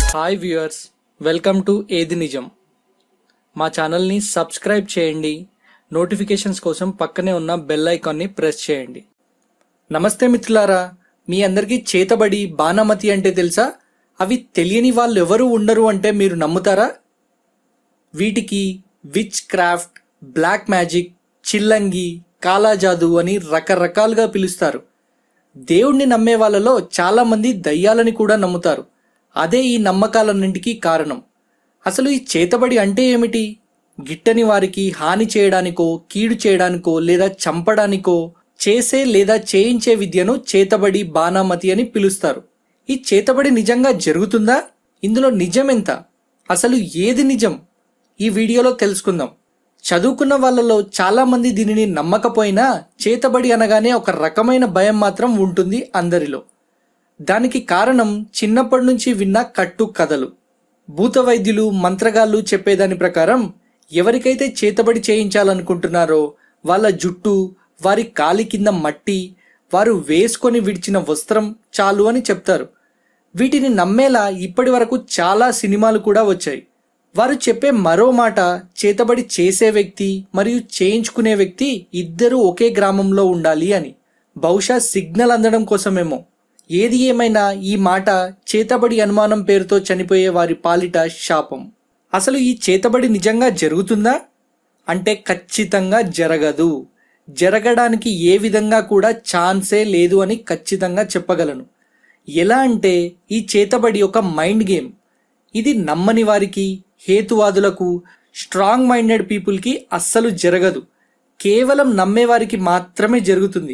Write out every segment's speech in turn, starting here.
hi viewers welcome to ఏది నిజం మా ఛానల్ని సబ్స్క్రైబ్ చేయండి నోటిఫికేషన్స్ కోసం పక్కనే ఉన్న బెల్ ఐకాన్ని ప్రెస్ చేయండి నమస్తే మిత్రులారా మీ అందరికీ చేతబడి బాణమతి అంటే తెలుసా అవి తెలియని వాళ్ళు ఎవరు ఉండరు అంటే మీరు నమ్ముతారా వీటికి విచ్ క్రాఫ్ట్ బ్లాక్ మ్యాజిక్ చిల్లంగి కాలాజాదు అని రకరకాలుగా పిలుస్తారు దేవుణ్ణి నమ్మే వాళ్ళలో చాలామంది దయ్యాలని కూడా నమ్ముతారు అదే ఈ నమ్మకాలన్నింటికీ కారణం అసలు ఈ చేతబడి అంటే ఏమిటి గిట్టని వారికి హాని చేయడానికో కీడు చేయడానికో లేదా చంపడానికో చేసే లేదా చేయించే విద్యను చేతబడి బాణామతి అని పిలుస్తారు ఈ చేతబడి నిజంగా జరుగుతుందా ఇందులో నిజం ఎంత అసలు ఏది నిజం ఈ వీడియోలో తెలుసుకుందాం చదువుకున్న వాళ్ళలో చాలా మంది దీనిని నమ్మకపోయినా చేతబడి అనగానే ఒక రకమైన భయం మాత్రం ఉంటుంది అందరిలో దానికి కారణం చిన్నప్పటి నుంచి విన్న కట్టు కథలు భూత వైద్యులు మంత్రగాళ్ళు చెప్పేదాని ప్రకారం ఎవరికైతే చేతబడి చేయించాలనుకుంటున్నారో వాళ్ళ జుట్టు వారి కాలి కింద మట్టి వారు వేసుకొని విడిచిన వస్త్రం చాలు అని చెప్తారు వీటిని నమ్మేలా ఇప్పటి వరకు చాలా సినిమాలు కూడా వచ్చాయి వారు చెప్పే మరో మాట చేతబడి చేసే వ్యక్తి మరియు చేయించుకునే వ్యక్తి ఇద్దరూ ఒకే గ్రామంలో ఉండాలి అని బహుశా సిగ్నల్ అందడం కోసమేమో ఏది ఏమైనా ఈ మాట చేతబడి అనుమానం పేరుతో చనిపోయే వారి పాలిట శాపం అసలు ఈ చేతబడి నిజంగా జరుగుతుందా అంటే ఖచ్చితంగా జరగదు జరగడానికి ఏ విధంగా కూడా ఛాన్సే లేదు అని ఖచ్చితంగా చెప్పగలను ఎలా అంటే ఈ చేతబడి ఒక మైండ్ గేమ్ ఇది నమ్మని వారికి హేతువాదులకు స్ట్రాంగ్ మైండెడ్ పీపుల్కి అస్సలు జరగదు కేవలం నమ్మేవారికి మాత్రమే జరుగుతుంది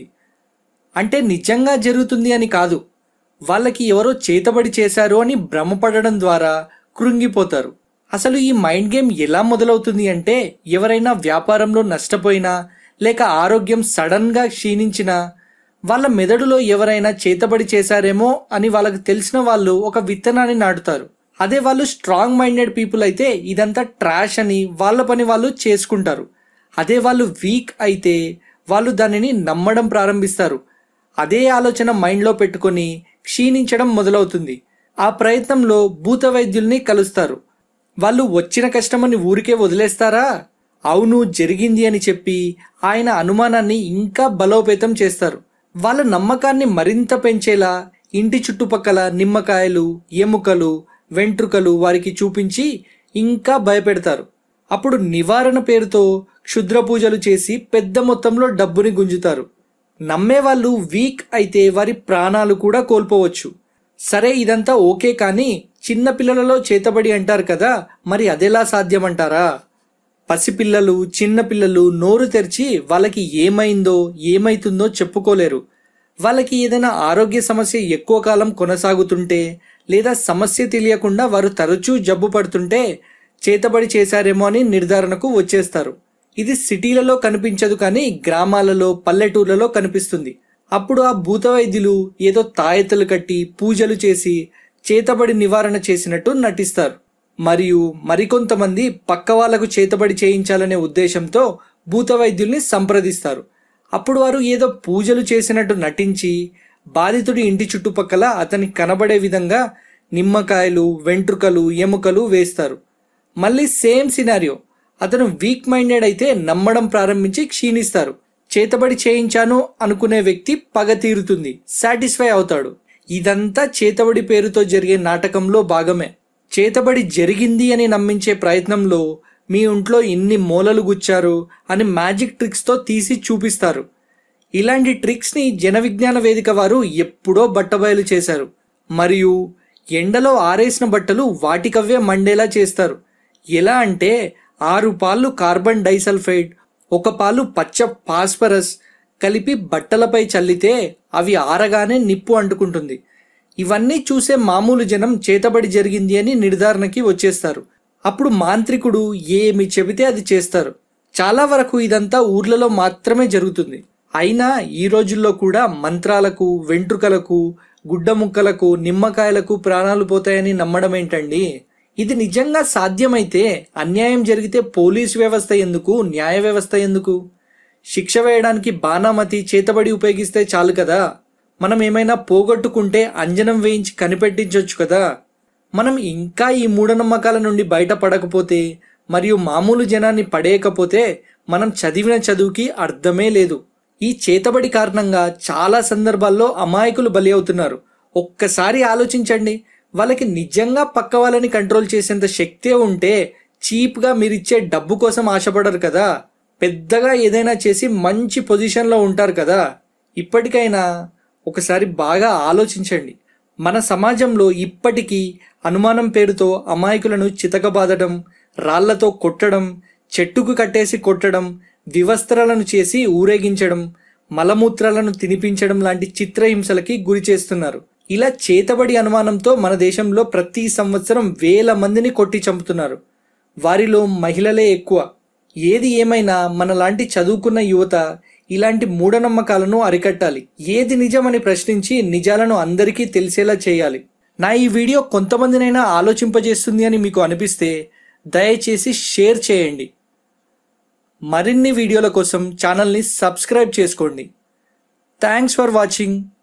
అంటే నిజంగా జరుగుతుంది అని కాదు వాళ్ళకి ఎవరో చేతబడి చేశారు అని భ్రమపడడం ద్వారా కృంగిపోతారు అసలు ఈ మైండ్ గేమ్ ఎలా మొదలవుతుంది అంటే ఎవరైనా వ్యాపారంలో నష్టపోయినా లేక ఆరోగ్యం సడన్గా క్షీణించినా వాళ్ళ మెదడులో ఎవరైనా చేతబడి చేశారేమో అని వాళ్ళకి తెలిసిన వాళ్ళు ఒక విత్తనాన్ని నాటుతారు అదే వాళ్ళు స్ట్రాంగ్ మైండెడ్ పీపుల్ అయితే ఇదంతా ట్రాష్ అని వాళ్ళ పని వాళ్ళు చేసుకుంటారు అదే వాళ్ళు వీక్ అయితే వాళ్ళు దానిని నమ్మడం ప్రారంభిస్తారు అదే ఆలోచన మైండ్లో పెట్టుకొని క్షీణించడం మొదలవుతుంది ఆ ప్రయత్నంలో భూత వైద్యుల్ని కలుస్తారు వాళ్ళు వచ్చిన కష్టమని ఊరికే వదిలేస్తారా అవును జరిగింది అని చెప్పి ఆయన అనుమానాన్ని ఇంకా బలోపేతం చేస్తారు వాళ్ళ నమ్మకాన్ని మరింత పెంచేలా ఇంటి చుట్టుపక్కల నిమ్మకాయలు ఎముకలు వెంట్రుకలు వారికి చూపించి ఇంకా భయపెడతారు అప్పుడు నివారణ పేరుతో క్షుద్ర పూజలు చేసి పెద్ద మొత్తంలో డబ్బుని గుంజుతారు నమ్మేవాళ్ళు వీక్ అయితే వారి ప్రాణాలు కూడా కోల్పోవచ్చు సరే ఇదంతా ఓకే కానీ చిన్నపిల్లలలో చేతబడి అంటారు కదా మరి అదెలా సాధ్యమంటారా పసిపిల్లలు చిన్నపిల్లలు నోరు తెరిచి వాళ్ళకి ఏమైందో ఏమైతుందో చెప్పుకోలేరు వాళ్ళకి ఏదైనా ఆరోగ్య సమస్య ఎక్కువ కాలం కొనసాగుతుంటే లేదా సమస్య తెలియకుండా వారు తరచూ జబ్బు పడుతుంటే చేతబడి చేశారేమో అని నిర్ధారణకు వచ్చేస్తారు ఇది సిటీలలో కనిపించదు కానీ గ్రామాలలో పల్లెటూర్లలో కనిపిస్తుంది అప్పుడు ఆ భూత వైద్యులు ఏదో తాయెత్తులు కట్టి పూజలు చేసి చేతబడి నివారణ చేసినట్టు నటిస్తారు మరియు మరికొంతమంది పక్క వాళ్లకు చేతబడి చేయించాలనే ఉద్దేశంతో భూత వైద్యుల్ని సంప్రదిస్తారు అప్పుడు వారు ఏదో పూజలు చేసినట్టు నటించి బాధితుడి ఇంటి చుట్టుపక్కల అతనికి కనబడే విధంగా నిమ్మకాయలు వెంట్రుకలు ఎముకలు వేస్తారు మళ్ళీ సేమ్ సినారియో అతను వీక్ మైండెడ్ అయితే నమ్మడం ప్రారంభించి క్షీణిస్తారు చేతబడి చేయించాను అనుకునే వ్యక్తి పగ తీరుతుంది సాటిస్ఫై అవుతాడు ఇదంతా చేతబడి పేరుతో జరిగే నాటకంలో భాగమే చేతబడి జరిగింది అని నమ్మించే ప్రయత్నంలో మీ ఇంట్లో ఇన్ని మూలలు గుచ్చారు అని మ్యాజిక్ ట్రిక్స్తో తీసి చూపిస్తారు ఇలాంటి ట్రిక్స్ని జన విజ్ఞాన వేదిక వారు ఎప్పుడో బట్టబయలు చేశారు మరియు ఎండలో ఆరేసిన బట్టలు వాటికవ్వే మండేలా చేస్తారు ఎలా అంటే ఆరు పాలు కార్బన్ డైసల్ఫైడ్ ఒక పాలు పచ్చ ఫాస్ఫరస్ కలిపి బట్టలపై చల్లితే అవి ఆరగానే నిప్పు అంటుకుంటుంది ఇవన్నీ చూసే మామూలు జనం చేతబడి జరిగింది అని నిర్ధారణకి వచ్చేస్తారు అప్పుడు మాంత్రికుడు ఏమి చెబితే అది చేస్తారు చాలా వరకు ఇదంతా ఊర్లలో మాత్రమే జరుగుతుంది అయినా ఈ రోజుల్లో కూడా మంత్రాలకు వెంట్రుకలకు గుడ్డ ముక్కలకు నిమ్మకాయలకు ప్రాణాలు పోతాయని నమ్మడం ఏంటండి ఇది నిజంగా సాధ్యమైతే అన్యాయం జరిగితే పోలీస్ వ్యవస్థ ఎందుకు న్యాయ వ్యవస్థ ఎందుకు శిక్ష వేయడానికి బాణామతి చేతబడి ఉపయోగిస్తే చాలు కదా మనం ఏమైనా పోగొట్టుకుంటే అంజనం వేయించి కనిపెట్టించవచ్చు కదా మనం ఇంకా ఈ మూఢనమ్మకాల నుండి బయటపడకపోతే మరియు మామూలు జనాన్ని పడేయకపోతే మనం చదివిన చదువుకి అర్థమే లేదు ఈ చేతబడి కారణంగా చాలా సందర్భాల్లో అమాయకులు బలి అవుతున్నారు ఒక్కసారి ఆలోచించండి వాళ్ళకి నిజంగా పక్క వాళ్ళని కంట్రోల్ చేసేంత శక్తే ఉంటే చీప్గా మీరిచ్చే డబ్బు కోసం ఆశపడరు కదా పెద్దగా ఏదైనా చేసి మంచి పొజిషన్లో ఉంటారు కదా ఇప్పటికైనా ఒకసారి బాగా ఆలోచించండి మన సమాజంలో ఇప్పటికీ అనుమానం పేరుతో అమాయకులను చితకబాదడం రాళ్లతో కొట్టడం చెట్టుకు కట్టేసి కొట్టడం వివస్త్రాలను చేసి ఊరేగించడం మలమూత్రాలను తినిపించడం లాంటి చిత్రహింసలకి గురి చేస్తున్నారు ఇలా చేతబడి అనుమానంతో మన దేశంలో ప్రతి సంవత్సరం వేల మందిని కొట్టి చంపుతున్నారు వారిలో మహిళలే ఎక్కువ ఏది ఏమైనా మనలాంటి చదువుకున్న యువత ఇలాంటి మూఢనమ్మకాలను అరికట్టాలి ఏది నిజమని ప్రశ్నించి నిజాలను అందరికీ తెలిసేలా చేయాలి నా ఈ వీడియో కొంతమందినైనా ఆలోచింపజేస్తుంది అని మీకు అనిపిస్తే దయచేసి షేర్ చేయండి మరిన్ని వీడియోల కోసం ఛానల్ని సబ్స్క్రైబ్ చేసుకోండి థ్యాంక్స్ ఫర్ వాచింగ్